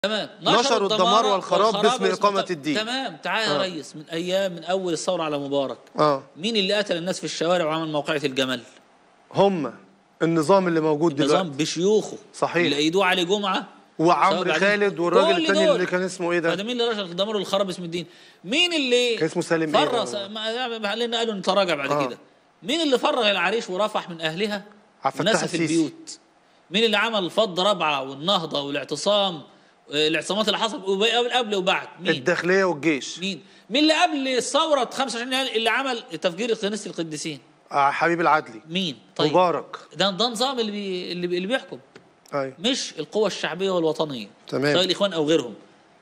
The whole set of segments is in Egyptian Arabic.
تمام نشروا الدمار والخراب باسم إقامة الدين. تمام تعال يا آه. ريس من ايام من اول الثوره على مبارك اه مين اللي قتل الناس في الشوارع وعمل موقعة الجمل هم النظام اللي موجود النظام دلوقتي بشيوخه صحيح. اللي ايدوه علي جمعه وعمرو سواء بعدين- خالد والراجل كل التاني دول. اللي كان اسمه ايه فده ده مين اللي رشد الدمار والخراب اسم الدين مين اللي كان اسمه سالم إيه فرغ ده؟ ما لان قالوا نتراجع بعد آه. كده مين اللي فرغ العريش ورفح من اهلها عبد الفتاح ونسف السيسي. البيوت مين اللي عمل الفض رابعه والنهضه والاعتصام آه، الاعتصامات اللي حصلت قبل قبل وبعد مين الداخليه والجيش مين مين اللي قبل الثوره 25 يناير اللي عمل تفجير كنيسه القديسين آه حبيب العدلي مين طيب مبارك ده ده نظام اللي بي اللي, بي اللي بيحكم ايوه مش القوى الشعبيه والوطنيه تمام. سواء الاخوان او غيرهم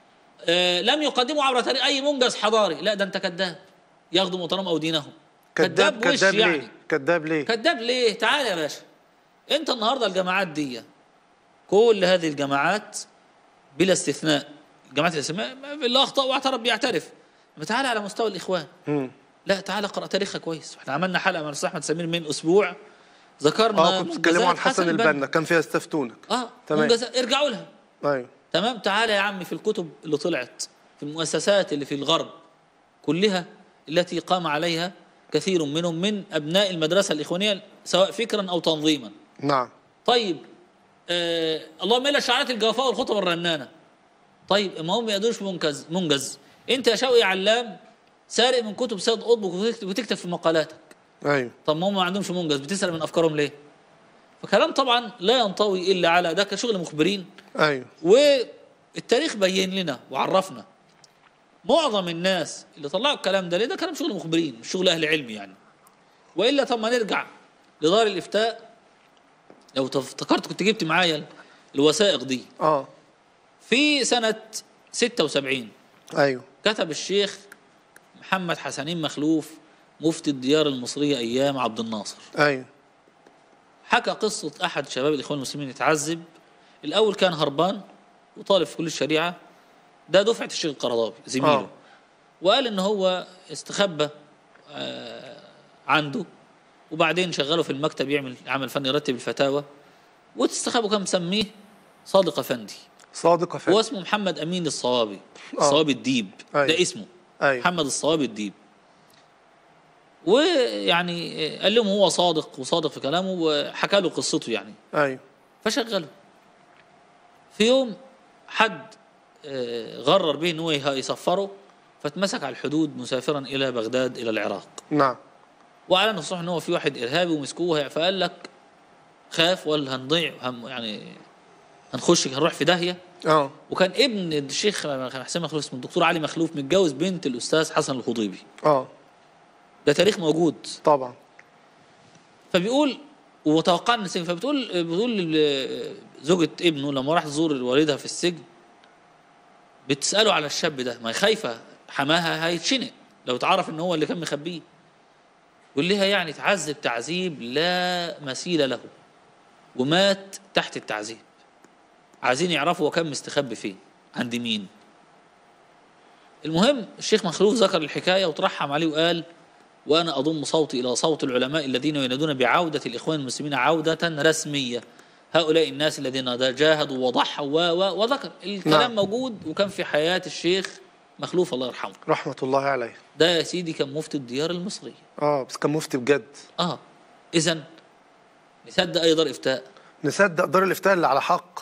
آه لم يقدموا عبر تاريخ اي منجز حضاري لا ده انت كذاب ياخدوا وطنهم او دينهم كذاب وش كذاب يعني ليه كذاب ليه كذاب ليه تعال يا باشا انت النهارده الجماعات دي كل هذه الجماعات بلا استثناء الجماعات الاسلاميه ما- اللي اخطا واعترف بيعترف ما تعالى على مستوى الاخوان مم. لا تعالى اقرا تاريخها كويس احنا عملنا حلقه مع الاستاذ احمد سمير من اسبوع ذكرنا اه كنت بتتكلموا عن منجزات حسن البنا كان فيها استفتونك اه تمام. منجزات ارجعوا لها ايوه تمام تعالى يا عمي في الكتب اللي طلعت في المؤسسات اللي في الغرب كلها التي قام عليها كثير منهم من ابناء المدرسه الاخوانيه سواء فكرا او تنظيما نعم طيب آه اللهم الا شعارات الجوفاء والخطب الرنانه طيب ما هم ما يقدروش منجز منجز انت يا شوقي علام سارق من كتب سيد قطب وتكتب- وتكتب في مقالاتك ايوه طب ما هم ما عندهمش منجز بتسرق من افكارهم ليه فكلام طبعا لا ينطوي الا على ده كشغل مخبرين ايوه والتاريخ بين لنا وعرفنا معظم الناس اللي طلعوا الكلام ده ليه ده كلام شغل مخبرين مش شغل اهل علم يعني والا طب ما نرجع لدار الافتاء لو افتكرت كنت جبت معايا الوثائق دي اه في سنه 76 ايوه كتب الشيخ محمد حسنين مخلوف مفتي الديار المصريه ايام عبد الناصر ايوه حكى قصة أحد شباب الإخوان المسلمين يتعذب الأول كان هربان وطالب في كلية الشريعة ده دفعة الشيخ القرضاوي زميله آه. وقال إن هو استخبى آه، عنده وبعدين شغله في المكتب يعمل عمل فني يرتب الفتاوى واستخبى كان مسميه صادق أفندي صادق هو فندم اسمه محمد أمين الصوابي آه. الصوابي الديب أيوة. ده اسمه ايوه محمد الصوابي الديب ويعني قال لهم هو صادق وصادق في كلامه وحكى له قصته يعني ايوه فشغله في يوم حد آه، غرر به ان هو يه- يسفره فاتمسك على الحدود مسافرا الى بغداد الى العراق نعم واعلن الصبح ان هو في واحد ارهابي ومسكوه فقال لك خاف ولا هنضيع هم يعني هنخش هنروح في داهيه اه وكان ابن الشيخ حسين مخلوف اسمه الدكتور علي مخلوف متجوز بنت الاستاذ حسن الخضيبي اه ده تاريخ موجود طبعا فبيقول وتوقعنا السجن فبتقول بتقول ل- زوجة ابنه لما راح تزور والدها في السجن بتسأله على الشاب ده ما هي خايفة حماها هيتشنق لو تعرف ان هو اللي كان مخبيه يقول لها يعني تعذب تعذيب لا مثيل له ومات تحت التعذيب عايزين يعرفوا هو كان مستخبي فين عند مين المهم الشيخ مخلوف ذكر الحكاية وترحم عليه وقال وأنا أضم صوتي إلى صوت العلماء الذين ينادون بعودة الإخوان المسلمين عودة رسمية هؤلاء الناس الذين جاهدوا وضحوا و و وذكر الكلام نعم. موجود وكان في حياة الشيخ مخلوف الله يرحمه رحمه الله عليه ده يا سيدي كان مفتي الديار المصرية اه بس كان مفتي بجد اه إذا نصدق أي دار إفتاء نصدق دار الافتاء اللي على حق